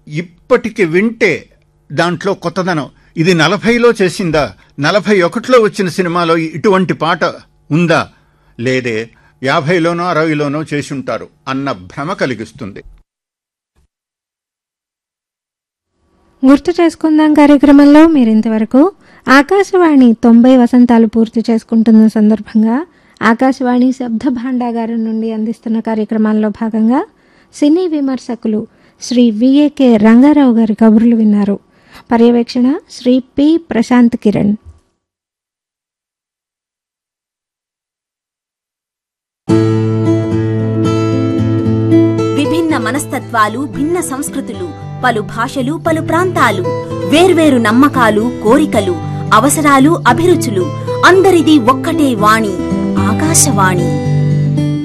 ఇప్పటికి వింటే దాంట్లో కొత్తదనం ఇది నలభైలో చేసిందా నలభై ఒకటిలో వచ్చిన సినిమాలో ఇటువంటి పాట ఉందా లేదే యాభైలోనో అరవైలోనో చేసుంటారు అన్న భ్రమ కలిగిస్తుంది గుర్తు చేసుకుందాం కార్యక్రమంలో మీరు ఇంతవరకు ఆకాశవాణి తొంభై వసంతాలు పూర్తి చేసుకుంటున్న సందర్భంగా ఆకాశవాణి శబ్ద భాండాగారం నుండి అందిస్తున్న కార్యక్రమాల్లో భాగంగా సినీ విమర్శకులు శ్రీ విఏకే రంగారావు గారి కబుర్లు విన్నారు పర్యవేక్షణ శ్రీ పి ప్రశాంత్ కిరణ్ విభిన్న మనస్తత్వాలు భిన్న సంస్కృతులు పలు భాషలు పలు ప్రాంతాలు వేర్వేరు నమ్మకాలు కోరికలు అవసరాలు అభిరుచులు అందరిది ఒక్కటే వాణి ఆకాశవాణి